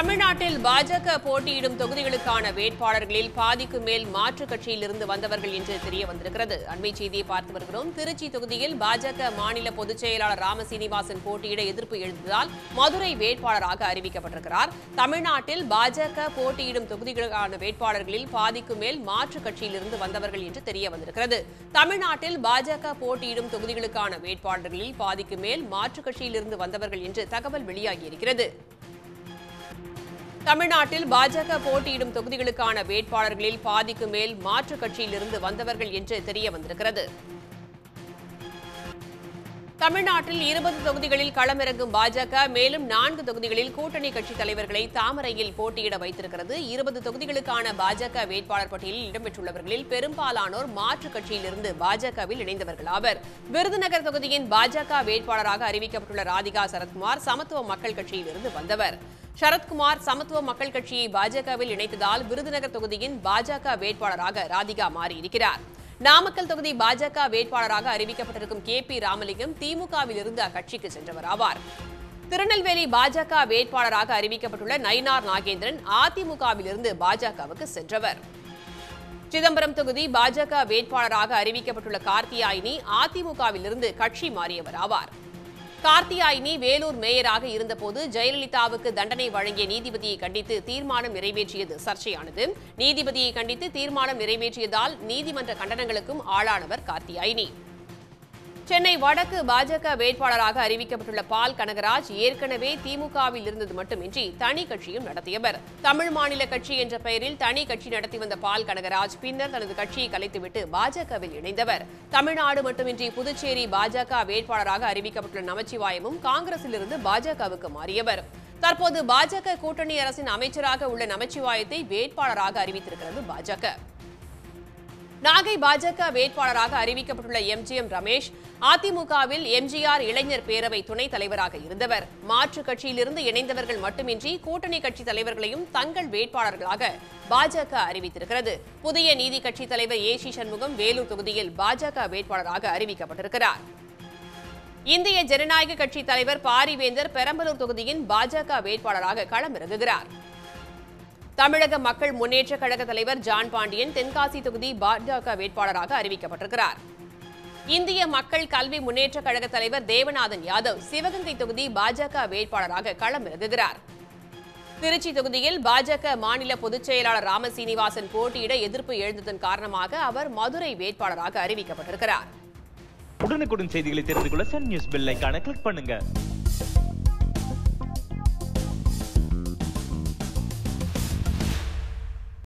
தமிழ்நாட்டில் பாஜக போட்டியிடும் தொகுதிகளுக்கான வேட்பாளர்களில் பாதிக்கு மேல் மாற்றுக் கட்சியில் இருந்து வந்தவர்கள் என்று தெரிய வந்திருக்கிறது அண்மை செய்தியை பார்த்து வருகிறோம் திருச்சி தொகுதியில் பாஜக மாநில பொதுச் செயலாளர் ராமசீனிவாசன் போட்டியிட எதிர்ப்பு எழுந்ததால் மதுரை வேட்பாளராக அறிவிக்கப்பட்டிருக்கிறார் தமிழ்நாட்டில் பாஜக போட்டியிடும் தொகுதிகளுக்கான வேட்பாளர்களில் பாதிக்கு மேல் மாற்றுக் கட்சியில் இருந்து வந்தவர்கள் என்று தெரிய வந்திருக்கிறது தமிழ்நாட்டில் பாஜக போட்டியிடும் தொகுதிகளுக்கான வேட்பாளர்களில் பாதிக்கு மேல் மாற்றுக் கட்சியில் இருந்து வந்தவர்கள் என்று தகவல் வெளியாகியிருக்கிறது தமிழ்நாட்டில் பாஜக போட்டியிடும் தொகுதிகளுக்கான வேட்பாளர்களில் பாதிக்கு மேல் மாற்றுக் கட்சியிலிருந்து வந்தவர்கள் என்று தெரிய வந்திருக்கிறது தமிழ்நாட்டில் இருபது தொகுதிகளில் களமிறங்கும் பாஜக மேலும் நான்கு தொகுதிகளில் கூட்டணி கட்சித் தலைவர்களை தாமரையில் போட்டியிட வைத்திருக்கிறது இருபது தொகுதிகளுக்கான பாஜக வேட்பாளர் பட்டியலில் இடம்பெற்றுள்ளவர்களில் பெரும்பாலானோர் மாற்றுக் கட்சியிலிருந்து பாஜகவில் இணைந்தவர்கள் ஆவர் விருதுநகர் தொகுதியின் பாஜக வேட்பாளராக அறிவிக்கப்பட்டுள்ள ராதிகா சரத்குமார் சமத்துவ மக்கள் கட்சியிலிருந்து வந்தவர் சரத்குமார் சமத்துவ மக்கள் கட்சியை பாஜகவில் இணைத்ததால் விருதுநகர் தொகுதியின் பாஜக வேட்பாளராக ராதிகா மாறியிருக்கிறார் நாமக்கல் தொகுதி பாஜக வேட்பாளராக அறிவிக்கப்பட்டிருக்கும் கே பி ராமலிங்கம் திமுகவில் இருந்து அக்கட்சிக்கு சென்றவர் ஆவார் திருநெல்வேலி பாஜக வேட்பாளராக அறிவிக்கப்பட்டுள்ள நயினார் நாகேந்திரன் அதிமுகவில் இருந்து பாஜகவுக்கு சென்றவர் சிதம்பரம் தொகுதி பாஜக வேட்பாளராக அறிவிக்கப்பட்டுள்ள கார்த்தியாயினி அதிமுகவிலிருந்து கட்சி மாறியவர் ஆவார் கார்த்தியாயினி வேலூர் மேயராக இருந்தபோது ஜெயலலிதாவுக்கு தண்டனை வழங்கிய நீதிபதியை கண்டித்து தீர்மானம் நிறைவேற்றியது சர்ச்சையானது நீதிபதியை கண்டித்து தீர்மானம் நிறைவேற்றியதால் நீதிமன்ற கண்டனங்களுக்கும் ஆளானவர் கார்த்தியாயினி சென்னை வடக்கு பாஜக வேட்பாளராக அறிவிக்கப்பட்டுள்ள பால் கனகராஜ் ஏற்கனவே திமுகவில் இருந்தது மட்டுமின்றி தனி கட்சியும் நடத்தியவர் தமிழ் மாநில கட்சி என்ற பெயரில் தனி கட்சி நடத்தி வந்த பால் கனகராஜ் பின்னர் தனது கட்சியை கலைத்துவிட்டு பாஜகவில் இணைந்தவர் தமிழ்நாடு மட்டுமின்றி புதுச்சேரி பாஜக வேட்பாளராக அறிவிக்கப்பட்டுள்ள நமச்சிவாயமும் காங்கிரசிலிருந்து பாஜகவுக்கு மாறியவர் தற்போது பாஜக கூட்டணி அரசின் அமைச்சராக உள்ள நமச்சிவாயத்தை வேட்பாளராக அறிவித்திருக்கிறது பாஜக நாகை பாஜக வேட்பாளராக அறிவிக்கப்பட்டுள்ள எம்ஜிஎம் ரமேஷ் அதிமுகவில் எம்ஜிஆர் இளைஞர் பேரவை துணைத் தலைவராக இருந்தவர் மாற்றுக் கட்சியிலிருந்து இணைந்தவர்கள் மட்டுமின்றி கூட்டணி கட்சி தலைவர்களையும் தங்கள் வேட்பாளர்களாக பாஜக அறிவித்திருக்கிறது புதிய நீதி கட்சி தலைவர் ஏ சி சண்முகம் வேலூர் தொகுதியில் பாஜக வேட்பாளராக அறிவிக்கப்பட்டிருக்கிறார் இந்திய ஜனநாயக கட்சி தலைவர் பாரிவேந்தர் பெரம்பலூர் தொகுதியின் பாஜக வேட்பாளராக களமிறங்குகிறார் தமிழக மக்கள் முன்னேற்ற கழக தலைவர் ஜான் பாண்டியன் தென்காசி தொகுதி பாஜக வேட்பாளராக அறிவிக்கப்பட்டிருக்கிறார் இந்திய மக்கள் கல்வி முன்னேற்ற கழக தலைவர் தேவநாதன் யாதவ் சிவகங்கை தொகுதி பாஜக வேட்பாளராக களமிறங்குகிறார் திருச்சி தொகுதியில் பாஜக மாநில பொதுச் செயலாளர் ராமசீனிவாசன் போட்டியிட எதிர்ப்பு எழுந்ததன் காரணமாக அவர் மதுரை வேட்பாளராக அறிவிக்கப்பட்டிருக்கிறார் உடனுக்குடன் செய்திகளை தெரிந்து கொள்ள சன் நியூஸ் பெல் ஐகானை கிளிக் பண்ணுங்க